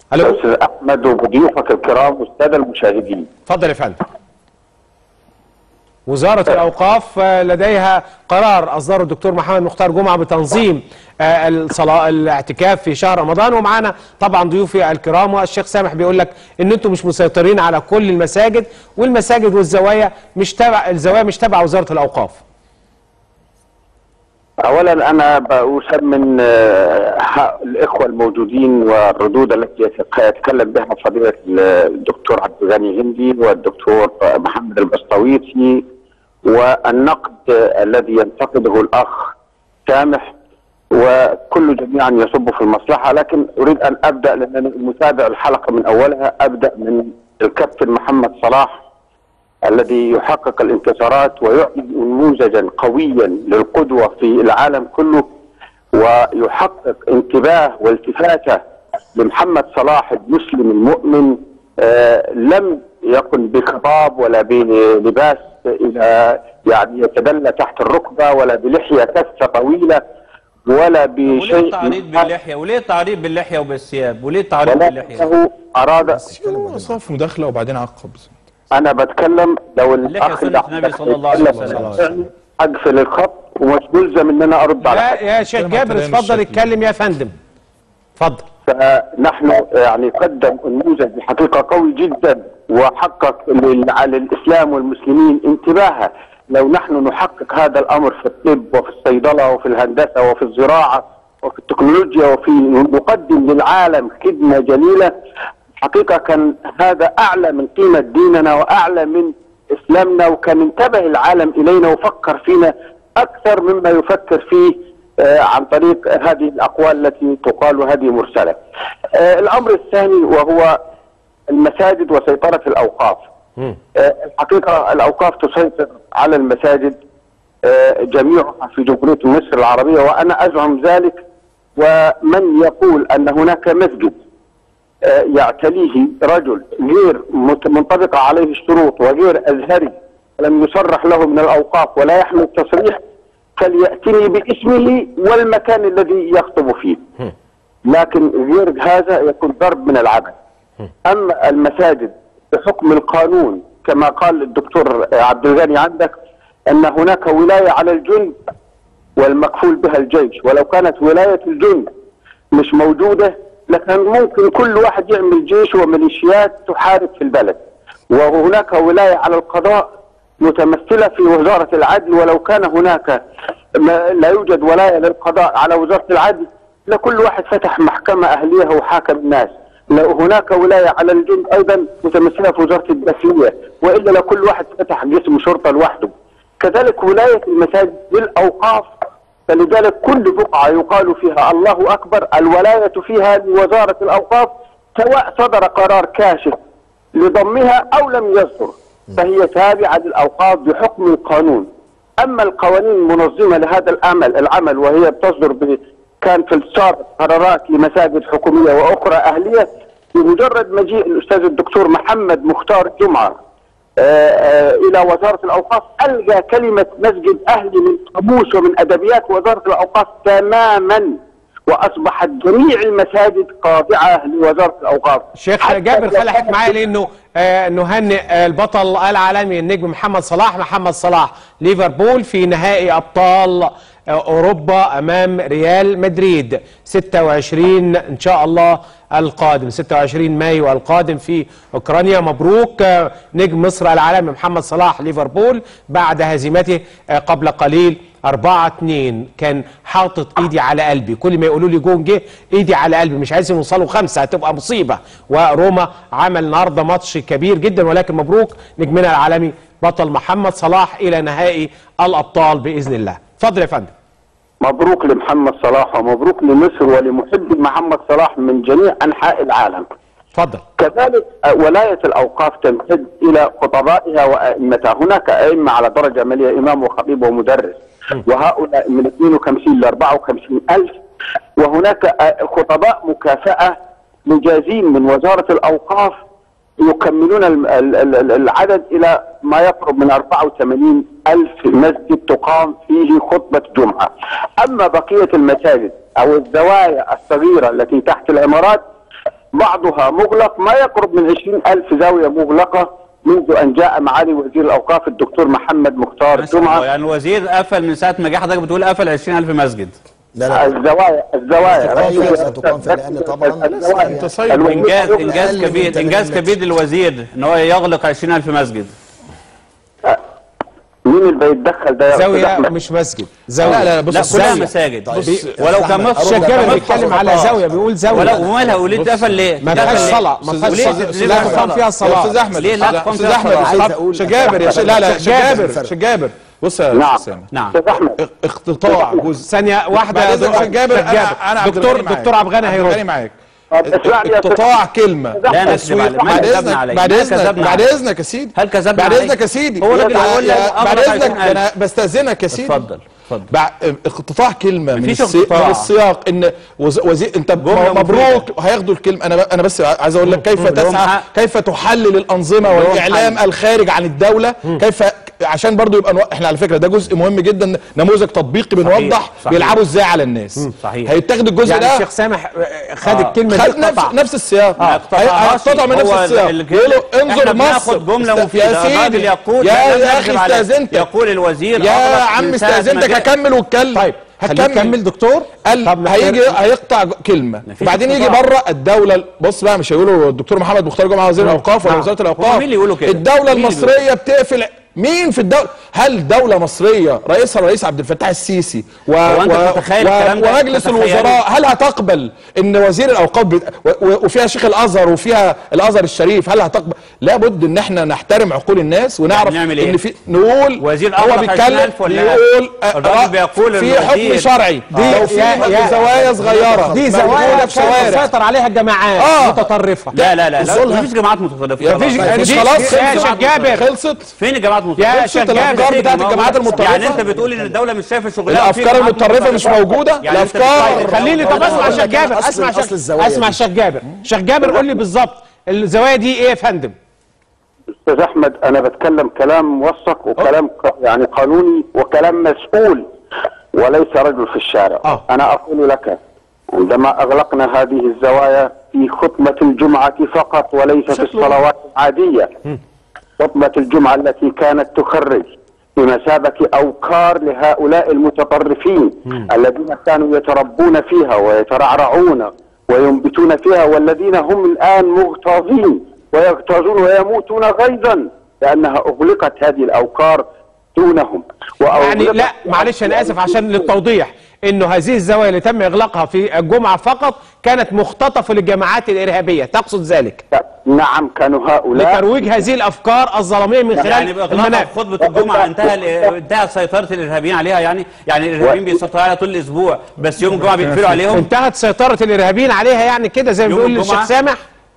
الو استاذ احمد وضيوفك الكرام والساده المشاهدين اتفضل يا فندم وزارة الأوقاف آه، لديها قرار أصدره الدكتور محمد مختار جمعة بتنظيم آه، الصلاة الاعتكاف في شهر رمضان ومعانا طبعا ضيوفي الكرام والشيخ سامح بيقول لك إن أنتم مش مسيطرين على كل المساجد والمساجد والزوايا مش تبع الزوايا مش تبع وزارة الأوقاف اولا انا بسمن آه، حق الاخوه الموجودين والردود التي يتكلم بها فضيله الدكتور عبد الغني هندي والدكتور محمد البسطويسي والنقد الذي ينتقده الاخ سامح وكل جميعا يصب في المصلحه لكن اريد ان ابدا لانني متابع الحلقه من اولها ابدا من الكابتن محمد صلاح الذي يحقق الانتصارات ويعطي نموذجا قويا للقدوه في العالم كله ويحقق انتباه والتفاته لمحمد صلاح المسلم المؤمن آه لم يكن بخضاب ولا بلباس الى يعني يتدلى تحت الركبه ولا بلحيه كثه طويله ولا وليه بشيء التعريض باللحيه وليه التعريض باللحيه وبالثياب وليه التعريض باللحيه ولكنه اراد صف مداخله وبعدين عقب انا بتكلم لو اللحية الاخ سنة ده النبي صلى الله عليه وسلم. اقفل الخط ومش ملزم ان انا ارد على لا حد يا شيخ جابر كلام اتفضل الشكل. اتكلم يا فندم اتفضل فنحن يعني قدم نموذج بحقيقه قوي جدا وحقق لل- على الاسلام والمسلمين انتباها لو نحن نحقق هذا الامر في الطب وفي الصيدله وفي الهندسه وفي الزراعه وفي التكنولوجيا وفي نقدم للعالم خدمه جليله حقيقه كان اعلى اعلى من قيمه ديننا واعلى من اسلامنا وكان انتبه العالم الينا وفكر فينا اكثر مما يفكر فيه آه، عن طريق هذه الاقوال التي تقال هذه مرسله. آه، الامر الثاني وهو المساجد وسيطره الاوقاف. آه، الحقيقه الاوقاف تسيطر على المساجد آه، جميعها في جمهوريه مصر العربيه وانا ازعم ذلك ومن يقول ان هناك مسجد آه، يعتليه رجل غير مت- منطبقة عليه الشروط وغير أزهري لم يصرح له من الأوقاف ولا يحمل التصريح فليأتني باسمه والمكان الذي يخطب فيه لكن غير هذا يكون ضرب من العبث أما المساجد بحكم القانون كما قال الدكتور عبد الغني عندك أن هناك ولاية على الجند والمكفول بها الجيش ولو كانت ولاية الجند مش موجودة لكن ممكن كل واحد يعمل جيش وميليشيات تحارب في البلد وهناك ولاية على القضاء متمثلة في وزارة العدل ولو كان هناك ما لا يوجد ولاية للقضاء على وزارة العدل لكل واحد فتح محكمة أهلية وحاكم الناس لو هناك ولاية على الجند أيضا متمثلة في وزارة الداخلية وإلا لكل واحد فتح جسم شرطة لوحده كذلك ولاية المساجد للأوقاف فلذلك كل بقعة يقال فيها الله أكبر الولاية فيها لوزارة الأوقاف سواء صدر قرار كاشف لضمها أو لم يصدر فهي تابعة للأوقاف بحكم القانون أما القوانين المنظمة لهذا العمل العمل وهي بتصدر ب كان في السابق قرارات لمساجد حكومية وأخرى أهلية بمجرد مجيء الأستاذ الدكتور محمد مختار جمعة آه، آه، الى وزاره الاوقاف الغى كلمه مسجد اهلي من قاموس ومن ادبيات وزاره الاوقاف تماما واصبحت جميع المساجد خاضعه لوزاره الاوقاف شيخ حتى جابر لو خلي حضرتك كان معايا لانه آه نهنئ آه، البطل العالمي النجم محمد صلاح محمد صلاح ليفربول في نهائي ابطال آه، اوروبا امام ريال مدريد 26 ان شاء الله القادم 26 مايو القادم في اوكرانيا مبروك آه، نجم مصر العالمي محمد صلاح ليفربول بعد هزيمته آه، قبل قليل 4 2 كان حاطط ايدي على قلبي كل ما يقولوا لي جون جه ايدي على قلبي مش عايزهم يوصلوا خمسه هتبقى مصيبه وروما عمل النهارده ماتش كبير جدا ولكن مبروك نجمنا العالمي بطل محمد صلاح الى نهائي الابطال باذن الله اتفضل يا فندم مبروك لمحمد صلاح ومبروك لمصر ولمحبي محمد صلاح من جميع انحاء العالم اتفضل كذلك ولاية الأوقاف تمتد إلى خطبائها وأئمتها هناك أئمة على درجة مالية إمام وخطيب ومدرس وهؤلاء من 52 ل 54 ألف وهناك خطباء مكافأة مجازين من وزارة الأوقاف يكملون ال- ال- ال- العدد إلى ما يقرب من 84 ألف مسجد تقام فيه خطبة جمعة أما بقية المساجد أو الزوايا الصغيرة التي تحت العمارات بعضها مغلق ما يقرب من 20 ألف زاوية مغلقة منذ أن جاء معالي وزير الأوقاف الدكتور محمد مختار مثلا جمعة يعني الوزير قفل من ساعه ما جه حضرتك بتقول قفل 20000 مسجد لا لا الزوايا الزوايا لا تقام ركز- لا تقام فيها، لأن طبعاً الزوايا. أنت صيد. الوزير انجاز يقول- انجاز أقل من كبير 80 انجاز متر. كبير للوزير ان هو يغلق 20000 مسجد مين اللي بيتدخل ده يا أستاذ زاويه أحمد؟ مش مسجد زاويه لا لا بص لا كلها زاوية. مساجد طيب. بي- بص، ولو أستاذ كان أحمد، مصر أرد الشيخ جابر على بيتكلم على زاويه بيقول زاويه ولو ومالها وليه اتقفل ليه؟ ما اتقفل فيهاش ليه؟ صلاه ما فيهاش وليه- صلاه ليه لا لا تقام فيها صلاة؟ يا صلاه استاذ احمد ليه لا أستاذ- تقام استاذ فيها احمد صلاة؟ عايز أصحاب- أقول- شيخ جابر يا شيخ لا لا شيخ شيخ جابر. جابر شيخ جابر بص يا نعم أستاذ سامح نعم أستاذ أحمد اقتطاع جزء ثانيه واحده بعد يا اذنك دكتور شيخ جابر شيخ انا انا عبد دكتور الغني معاك. دكتور عبد الغني عبد الغني هيرد معاك طب اسمعني يا أستاذ اقتطاع كلمه لا نكذب عليه ما بعد كذبنا اذنك عليه بعد ما اذنك كذبنا بعد عليه. اذنك يا سيدي هل كذبنا بعد عليه؟ اذنك يا سيدي هو الراجل يا- يقول يا- لك بعد أغلق اذنك 20,000. انا بستاذنك يا سيدي اتفضل اتفضل بع- اقتطاع كلمه من, مفيش السي... اقتطاع. من السياق ان وز... وزي... انت جملة مبروك هياخدوا الكلمه انا ب... انا بس عايز اقول لك كيف لهم تسعى حق. كيف تحلل الانظمه لهم والاعلام حق. الخارج عن الدوله كيف عشان برضو يبقى نو... احنا على فكره ده جزء مهم جدا نموذج تطبيقي بنوضح صحيح. بيلعبوا ازاي على الناس صحيح. هيتاخد الجزء يعني ده الشيخ سامح آه، خد آه. الكلمه خد دي نفس قطع. نفس السياق ما هي- اقتطعهاش. هيقتطع من نفس هو السياق ال- يقولوا احنا انظر بناخد مصر جمله است- مفيده يا الراجل سيدي يقول يا, لا، لا يا اخي نكذب عليه. استاذنتك يقول الوزير يا أغلق عم من ساعة ما استاذنتك جاء. اكمل واتكلم طيب خليك كمل دكتور قال طب هيجي نحترم- هيقطع ج- كلمه مفيش وبعدين يجي اقتطاع. بره الدوله بص بقى مش هيقولوا الدكتور محمد مختار جمعه وزير الاوقاف ولا نعم. وزاره هو الاوقاف مين اللي يقولوا كده؟ الدوله مين اللي المصريه بتقفل مين في الدوله هل دوله مصريه رئيسها الرئيس عبد الفتاح السيسي و... هو أنت تتخيل الكلام ده؟ ومجلس تتخيله؟ الوزراء هل هتقبل ان وزير الاوقاف بت... و... و... وفيها شيخ الازهر وفيها الازهر الشريف هل هتقبل لابد ان احنا نحترم عقول الناس ونعرف نعمل ان إيه؟ في نقول وزير هو أغلق بيتكلم 20,000 ولا يقول الراجل بيقول في حكم الوزير. شرعي دي- لو في يا- يا- زوايا صغيره دي موجودة زوايا في شوارع كانت تسيطر عليها الجماعات آه. متطرفه لا لا لا لا أصولها. مفيش جماعات متطرفه يا خلاص. مفيش مفيش- مفيش مفيش- خلاص يا خلصت شيخ جابر. خلصت فين الجماعات المتطرفه؟ يا خلصت شيخ الافكار جابر بتاعت موجودة. الجماعات المتطرفه يعني انت بتقول ان الدوله مش شايفه شغلها وفي الافكار جماعات المتطرفه مش متطرفة. موجوده يعني أنت الافكار بتقول- خليني طب أنا اسمع أقول شيخ لك جابر أصل- اسمع أصل شيخ الزوايا اسمع دي. شيخ جابر شيخ جابر قول لي بالظبط الزوايا دي ايه يا فندم استاذ احمد انا بتكلم كلام موثق وكلام ق- يعني قانوني وكلام مسؤول وليس رجل في الشارع آه. انا اقول لك عندما اغلقنا هذه الزوايا في خطبه الجمعه فقط وليس في الصلوات العاديه خطبه الجمعه التي كانت تخرج بمثابه اوكار لهؤلاء المتطرفين الذين كانوا يتربون فيها ويترعرعون وينبتون فيها والذين هم الان مغتاظين ويغتازون ويموتون غيظا لانها اغلقت هذه الاوكار دونهم يعني وأغلقت- لا معلش انا اسف عشان للتوضيح انه هذه الزوايا اللي تم اغلاقها في الجمعه فقط كانت مختطفه للجماعات الارهابيه تقصد ذلك نعم كانوا هؤلاء لترويج هذه الافكار الظلاميه من خلال يعني باغلاق المنابر خطبه الجمعه انتهى ال- انتهت سيطره الارهابيين عليها يعني يعني الارهابيين بيسيطروا عليها طول الاسبوع بس يوم الجمعه بيقفلوا عليهم انتهت سيطره الارهابيين عليها يعني كده زي ما يوم بيقول الجمعة؟ الشيخ سامح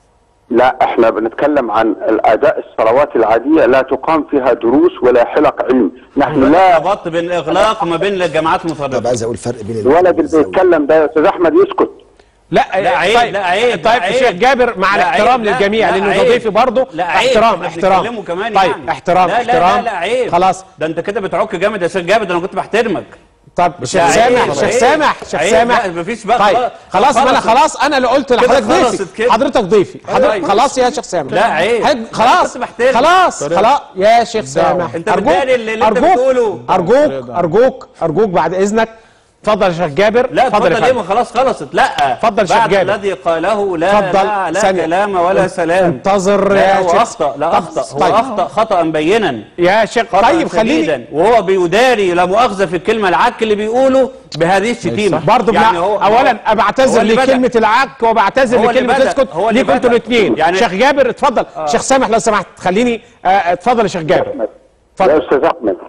لا احنا بنتكلم عن الاداء الصلوات العاديه لا تقام فيها دروس ولا حلق علم نحن لا ربط بين الاغلاق وما بين الجماعات طب المتطرفه عايز اقول فرق بين الولد اللي والزاوية. بيتكلم ده يا استاذ احمد يسكت لا لا عيب، طيب لا عيب، طيب لا عيب. الشيخ جابر مع لا الاحترام عيب، لا، للجميع لا لانه عيب. ضيفي برضه لا عيب، احترام احنا احترام بنتكلموا كمان طيب يعني. احترام لا لا احترام لا لا عيب خلاص ده انت كده بتعك جامد يا شيخ جامد انا كنت بحترمك طب شيخ عيب، سامح شيخ عيب. سامح شيخ عيب، سامح لا، مفيش بقى، طيب خلاص. خلاص ما انا خلصت. خلاص انا اللي قلت لحضرتك خلصت ضيفي كده. حضرتك ضيفي حضرتك أيوة. خلاص يا شيخ سامح لا، عيب. حضرتك أنا خلاص كنت بحترمك. خلاص خلاص يا شيخ سامح أنت بتداري اللي- اللي أنت بتقوله. ارجوك ارجوك ارجوك بعد اذنك اتفضل يا شيخ جابر لا اتفضل يا ليه فندم. ما خلاص خلصت لا اتفضل يا شيخ بعد جابر. الذي قاله لا اتفضل. لا لا ثانية. كلام ولا سلام انتظر لا يا هو شيخ. اخطا لا طب- اخطا هو طيب. اخطا خطا بينا يا شيخ خطأ طيب خليني شديداً. وهو بيداري لا مؤاخذه في الكلمه العك اللي بيقوله بهذه الشتيمه برضه يعني بنا... هو اولا هو بعتذر اللي بدأ. لكلمه العك وبعتذر هو اللي لكلمه بدأ. اسكت هو اللي ليكوا انتوا بدأ. الاثنين يعني- شيخ جابر اتفضل شيخ سامح لو سمحت خليني آه، اتفضل يا شيخ جابر يا اتفضل استاذ احمد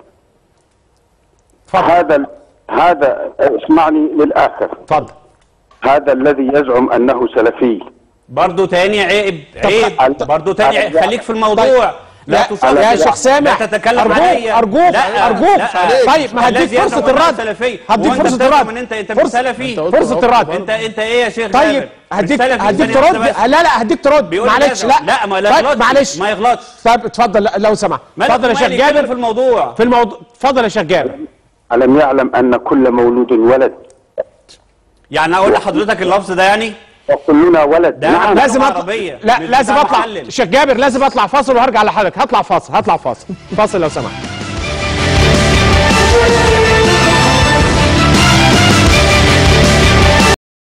اتفضل هذا هذا اسمعني للاخر اتفضل هذا الذي يزعم انه سلفي برضه تاني عيب عيب طب- برضه تاني عيب طب- خليك في الموضوع طيب. لا لا تصدق يا لا. شيخ سامح لا تتكلم ارجوك عليا ارجوك لا، ارجوك لا. طيب ما هديك الذي يزعم فرصه أنه الرد سلفي. هديك وأنت فرصه بتزعم الرد ان انت انت مش فرصة- سلفي فرصه الرد انت انت ايه يا شيخ طيب جابر؟ مش هديك سلفي هديك ثانية ترد واحدة بس. لا لا هديك ترد بيقول معلش لي لا لا ما لا طيب يغلطش معلش ما يغلطش طيب اتفضل لا- لو سمحت مالك اتفضل يا ومالي؟ شيخ اتكلم جابر في الموضوع في الموضوع اتفضل يا شيخ جابر الم يعلم ان كل مولود ولد يعني اقول لحضرتك اللفظ ده يعني وكلنا ولد ده نعم لازم لغة أطلع عربية، لا مش لازم بتاع اطلع محلل. شيخ جابر لازم اطلع فاصل وهرجع لحضرتك هطلع فاصل هطلع فاصل فاصل لو سمحت